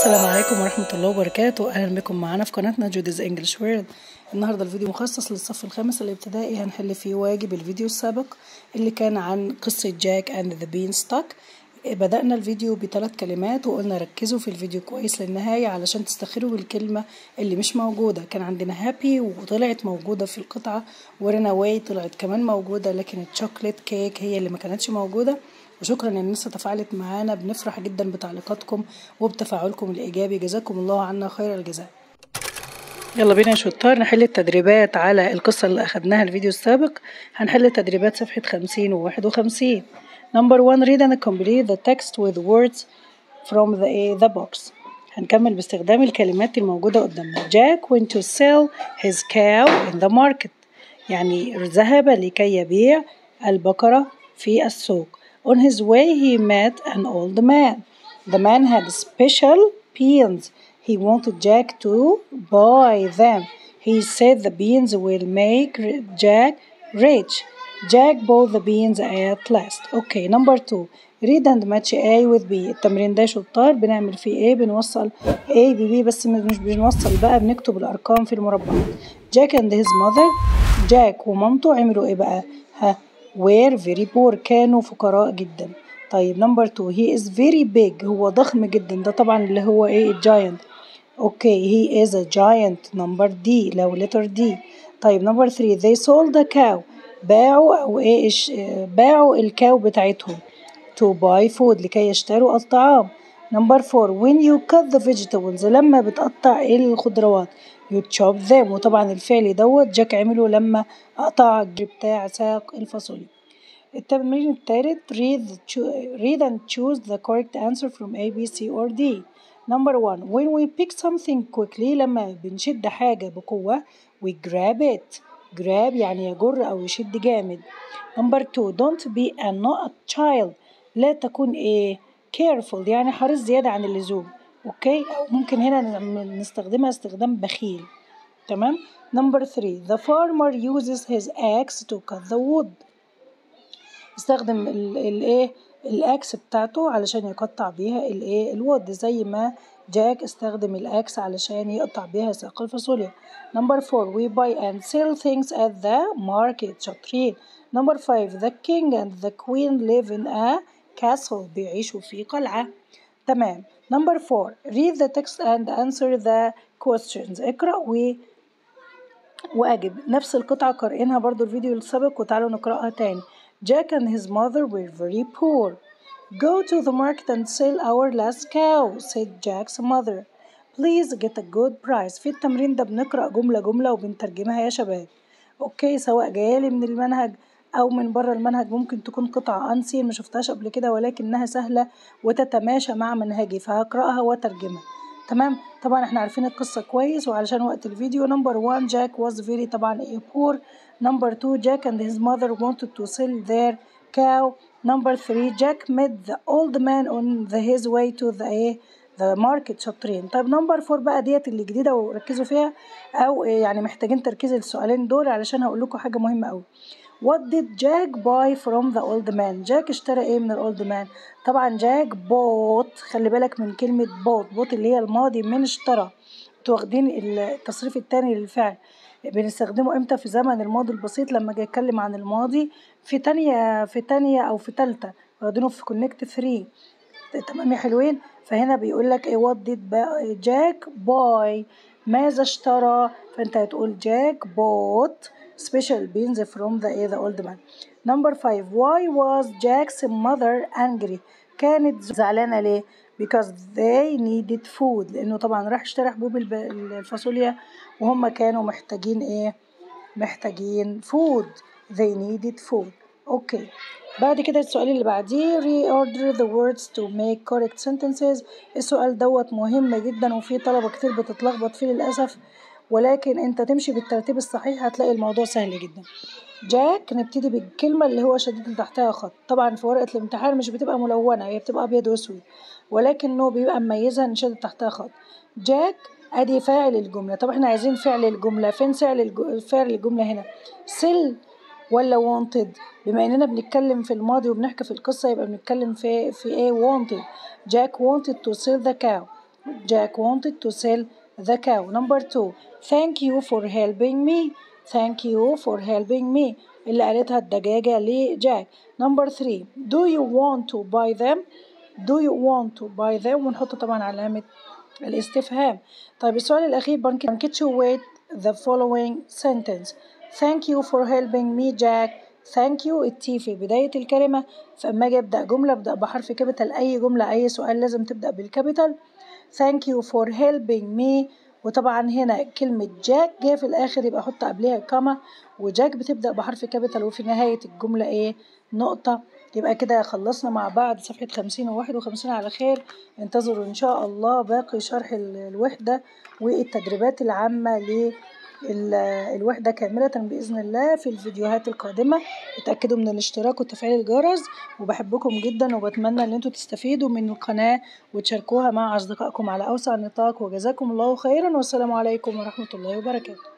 السلام عليكم ورحمة الله وبركاته أهلا بكم معانا في قناتنا جوديز انجلش وورد النهاردة الفيديو مخصص للصف الخامس الابتدائي هنحل فيه واجب الفيديو السابق اللي كان عن قصة جاك اند ذا بين ستوك بدأنا الفيديو بثلاث كلمات وقلنا ركزوا في الفيديو كويس للنهاية علشان تستخيروا بالكلمة اللي مش موجودة كان عندنا هابي وطلعت موجودة في القطعة ورنا واي طلعت كمان موجودة لكن الشوكليت كيك هي اللي ما كانتش موجودة وشكرا ان الناس تفاعلت معانا بنفرح جدا بتعليقاتكم وبتفاعلكم الايجابي جزاكم الله عنا خير الجزاء يلا بينا يا شطار نحل التدريبات على القصة اللي أخدناها الفيديو السابق هنحل تدريبات صفحة خمسين وواحد وخمسين Number one read and complete the text with words from the, the box هنكمل باستخدام الكلمات الموجودة قدامنا Jack went to sell his cow in the market يعني ذهب لكي يبيع البقرة في السوق On his way he met an old man. The man had special beans. He wanted Jack to buy them. He said the beans will make Jack rich. Jack bought the beans at last. Okay, number two. Read and match A with B. التمرين ده شطار بنعمل فيه A بنوصل A ب B بس مش بنوصل بقى بنكتب الأرقام في المربعات. Jack and his mother. جاك ومامته عملوا إيه بقى؟ ها were very poor كانوا فقراء جدا طيب نمبر 2 he is very big هو ضخم جدا ده طبعا اللي هو ايه giant اوكي he is a giant نمبر دي لو letter دي طيب نمبر 3 they sold a cow باعوا او ايه إش باعوا الكاو بتاعتهم to buy food لكي يشتروا الطعام نمبر 4 when you cut the vegetables لما بتقطع الخضروات you chop them وطبعا الفعل دوت جاك عمله لما قطع بتاع ساق الفاصوليا التمرين الثالث read, read and choose the correct answer from A, B, C or D number one when we pick something quickly لما بنشد حاجة بقوة we grab it grab يعني يجر أو يشد جامد number two don't be a not a child لا تكون ايه careful يعني حريص زيادة عن اللزوم اوكي أو ممكن هنا نستخدمها استخدام بخيل تمام number three the farmer uses his axe to cut the wood استخدم الايه الاكس بتاعته علشان يقطع بيها الايه الوود زي ما جاك استخدم الاكس علشان يقطع بيها ساق الفاصوليا number four we buy and sell things at the market شاطرين number five the king and the queen live in a castle بيعيشوا في قلعة تمام number four read the text and answer the questions اقرأ و وأجب نفس القطعة قارئينها برضو الفيديو السابق وتعالوا نقرأها تاني Jack and his mother were very poor. Go to the market and sell our last cow, said Jack's mother. Please get a good price. في التمرين ده بنقرأ جملة جملة وبنترجمها يا شباب. اوكي سواء جايالي من المنهج أو من بره المنهج ممكن تكون قطعة أنسين ما شفتهاش قبل كده ولكنها سهلة وتتماشى مع منهجي فهقرأها وأترجمها. تمام طبعا احنا عارفين القصة كويس وعلشان وقت الفيديو نمبر 1 جاك was very طبعا a poor number 2 Jack and his mother wanted to sell their cow number 3 Jack met the old man on the his way to the the market شاطرين طيب نمبر 4 بقى ديت اللي جديدة وركزوا فيها أو يعني محتاجين تركيز السؤالين دول علشان هقول لكم حاجة مهمة أوي What did Jack buy from the old man? جاك اشترى ايه من الاولد مان؟ طبعا جاك bought خلي بالك من كلمة bought bought اللي هي الماضي من اشترى انتوا واخدين التصريف التاني للفعل بنستخدمه امتى في زمن الماضي البسيط لما اجي اتكلم عن الماضي في تانية في تانية او في تالتة واخدينه في كونكت 3 تمام يا حلوين فهنا بيقول لك ايه what did جاك buy ماذا اشترى فانت هتقول جاك bought special beans from the the old man. Number five, why was Jack's mother angry? كانت زعلانة ليه؟ Because they needed food لأنه طبعا راح اشترى حبوب الفاصوليا وهم كانوا محتاجين إيه؟ محتاجين food. They needed food. أوكي. okay. بعد كده السؤال اللي بعديه reorder the words to make correct sentences السؤال دوت مهم جدا وفي طلبة كتير بتتلخبط فيه للأسف ولكن انت تمشي بالترتيب الصحيح هتلاقي الموضوع سهل جدا جاك نبتدي بالكلمة اللي هو شديد اللي تحتها خط طبعا في ورقة الامتحان مش بتبقى ملونة هي بتبقى أبيض وأسود ولكنه بيبقى مميزها إن شدد تحتها خط جاك أدي فاعل الجملة طب احنا عايزين فعل الجملة فين فعل فعل الجملة هنا سل ولا wanted بما اننا بنتكلم في الماضي وبنحكي في القصة يبقى بنتكلم في في ايه wanted جاك wanted to sell the cow Jack wanted to sell the cow. Number two, thank you for helping me. Thank you for helping me. اللي قالتها الدجاجة لجاك. Number three, do you want to buy them? Do you want to buy them? ونحط طبعا علامة الاستفهام. طيب السؤال الأخير punctuate the following sentence. Thank you for helping me Jack. Thank you التي في بداية الكلمة فأما أجي أبدأ جملة أبدأ بحرف كابيتال أي جملة أي سؤال لازم تبدأ بالكابيتال Thank you for helping me وطبعا هنا كلمة جاك جاية في الآخر يبقى أحط قبلها كما وجاك بتبدأ بحرف كابيتال وفي نهاية الجملة إيه نقطة يبقى كده خلصنا مع بعض صفحة خمسين وواحد وخمسين على خير انتظروا إن شاء الله باقي شرح الوحدة والتدريبات العامة للوحدة كاملة بإذن الله في الفيديوهات القادمة اتأكدوا من الاشتراك وتفعيل الجرس وبحبكم جدا وبتمنى ان انتوا تستفيدوا من القناة وتشاركوها مع أصدقائكم على أوسع نطاق وجزاكم الله خيرا والسلام عليكم ورحمة الله وبركاته